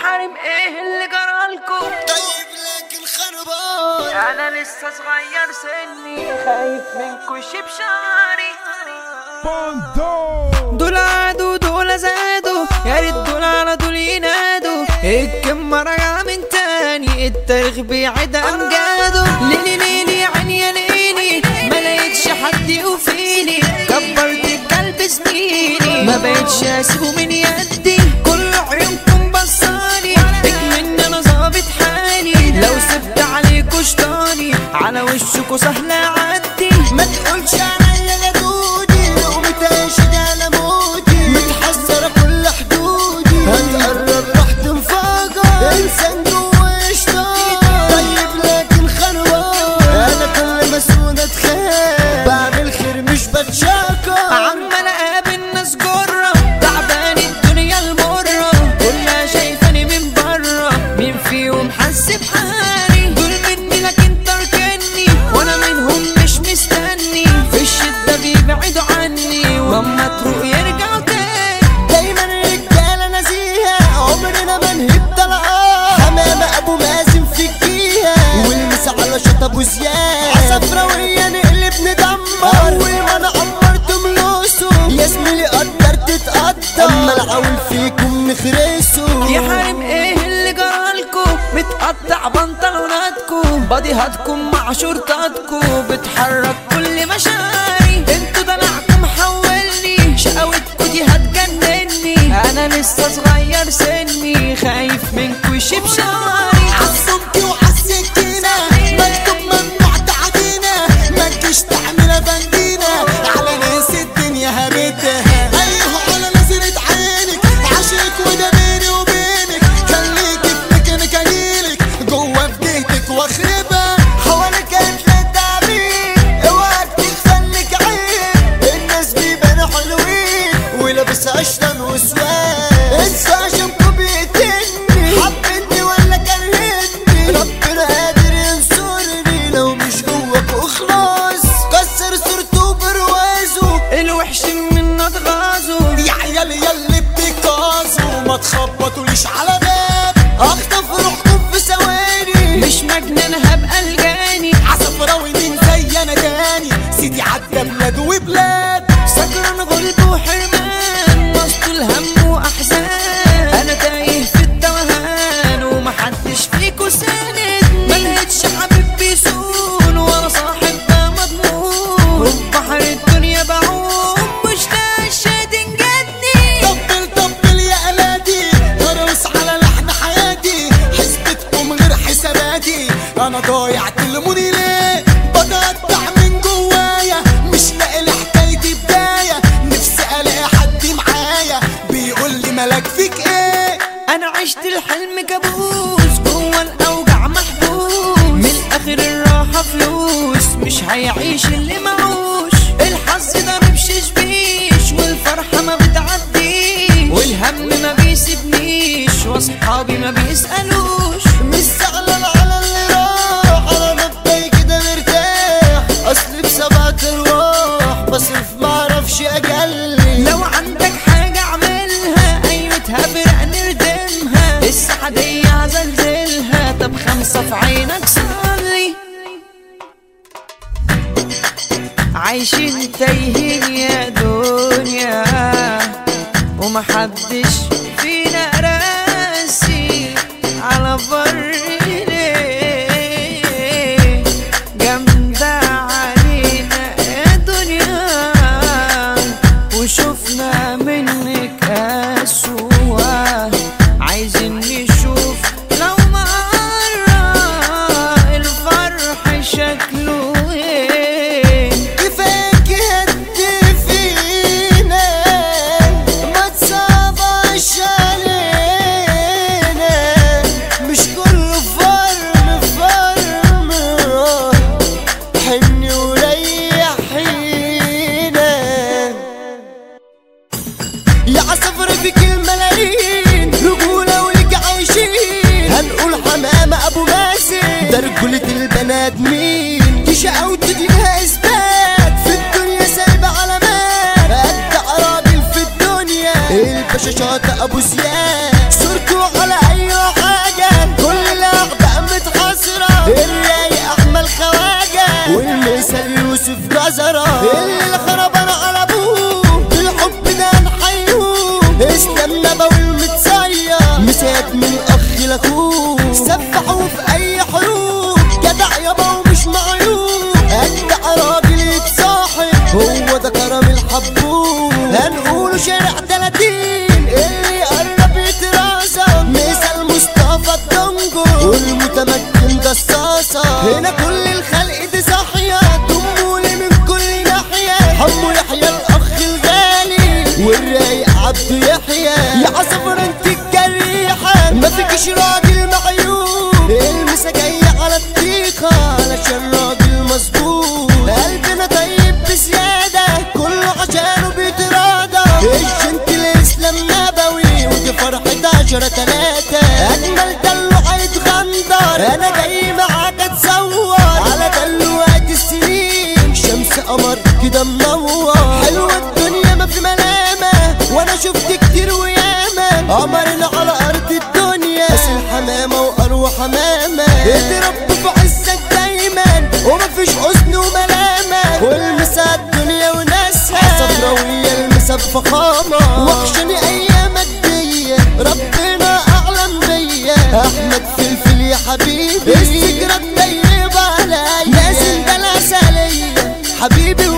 حريم ايه اللي جرالكم طيب لكن خربان انا لسه صغير سني خايف منكم شيب شعري دول عادوا دول زادوا يا ريت دول على دول ينادوا الكم راجعة من تاني التاريخ بيعد امجاده ليلي ليلي عيني يا ليلي ما لقيتش حد يوفيني كبرت الكلب زميلي ما بقتش اسيبه من يدي كل عيونكم بصاني اكمن انا ظابط حالي لو سبت عليكوا شطاني على وشكوا سهل اعدي ما تقولش عليا يا دودي لو متعشق على موتي متحسرة كل حدودي هتقرب راح تنفجر انسان جوا اشتاق طيب لكن خربان انا كل مسؤول اتخان بعمل خير مش بتشاكر عمال اقابل ناس جرة تعبان الدنيا المرة كلها شايفاني من برا مين فيهم حس بحالي دول مني لكن تركني وانا منهم مش مستني في الشدة بيبعدوا عني واما تروق يرجعوا تاني دايما الرجالة نزيهة عمرنا ما نهب طلقات حمامة ابو مازن في الجيهة والمس على شط ابو زياد عصفراوية نقلب ندمر اول ما انا عمرت ملوسه يا زميلي قدر تتقدر اما العون فيكم نخرسه يا حريم ايه اللي جرالكو متقطع بنطلوناتكو باديهاتكم مع شرطاتكو بتحرك كل مشاعري انتوا دلعكم حولني شقاوتكو دي هتجنني انا لسه صغير سني خايف منكو يشيب شعري عالصمت وعالسكينة مكتوب ممنوع تعدينا ما تجيش تعمل بندينا على ناس الدنيا هبتها ايوه على نظرة عينك عشقك وده بيني وبينك خليكي في مكانك انيلك جوه في جهتك واخربها حواليك هتلاقي تعبين اوعى تخليك عيب الناس بيبانوا حلوين ولابس عشرة وسواد انسى عشانكوا بيقتلني حبيتني ولا كرهتني ربنا قادر ينصرني لو مش جواك اخلص كسر صورته بروازه الوحش منا اتغازوا يا عيال ياللي بتكازوا ما تخبطوليش على باب اخطف روحكم في ثواني مش مجنون هبقى الجاني عصفراوي مين زي انا تاني سيدي عدى بلاد وبلاد سكران غلب وحرمان وسط الهم واحزان انا تايه في التوهان ومحدش فيكو ساند ملقتش حبيب بيسون ولا صاحب ده مضمون وفي بحر الدنيا بعوم مشتاق شاد جدني طبل طبل يا الادي ارقص على لحن حياتي حسبتكم غير حساباتي انا ضايع تلموني ليه بتقطع من جوايا مش لاقي لحكايتي بدايه نفسي الاقي حد معايا بيقول لي مالك فيك ايه انا عشت الحلم كابوس جوه الاوجع محبوس من اخر الراحه فلوس مش هيعيش اللي معوش الحظ ضرب ششبيش والفرحه ما بتعديش والهم ما بيسيبنيش واصحابي ما بيسالوش مش زعلان على اللي راح انا مبدأي كده مرتاح اصلي بسبعة ارواح بصرف معرفش اجلي لو عندك حاجه اعملها ايوه تهبرق نردمها السعديه هزلزلها طب خمسه في عينك صلي عايشين تايهين يا دنيا ومحدش فينا راسي على بر ليه جامدة علينا يا دنيا وشفنا منك أسوأ عايزين نشوف لو مرة الفرح شكله ايه كفاك هد فينا ما تصعبش علينا مش كل فرم فرم حني وريحينا يا عصفر فيك الملايين رجولة ولك عايشين هنقول حمامة أبو مازن ده رجولة البنات مين دي شقاوته دي لها إثبات في الدنيا سايبة علامات قد عرابل في الدنيا الباشا شاطئ أبو زياد صورته على أي يوسف جزرة اللي خرب انا على ابوه بالحب ده نحيوه اسلام نبوي المتصير مسات من اخ لاخوه سفحوا في اي حروب جدع يابا ومش معيوب اجدع راجل يتصاحب هو ده كرم الحبوب هنقوله شارع 30 اللي يقرب يترازم مثل مصطفى الدنجو والمتمكن جصاصة هنا كل الخلق دي صاحية دمولي من كل ناحية حمو يحيى الأخ الغالي والرايق عبده يحيى يا عصفر انت الجريحة ما فيكش راجل معيوب المسا جاية على الطيخة علشان راجل مظبوط قلبنا طيب بزيادة كله عشانه بيتراضى الجنت الاسلام نبوي ودي فرحة عشرة تلاتة اجمل دلو هيتغندر انا جاي معاك اتصور على دلوقت السنين شمس قمر كده منور حلوة الدنيا ما في ملامة وانا شفت كتير وياما قمرنا على ارض الدنيا بس الحمامة واروح حمامة اتربى في عزك دايما ومفيش حزن وملامة والمسا الدنيا وناسها صفراوية المسا بفخامة وحشني ايامك دي ربنا اعلم بيا احمد فلفل يا حبيبي السجرة الطيبة عليا نازل ده العسلية حبيبي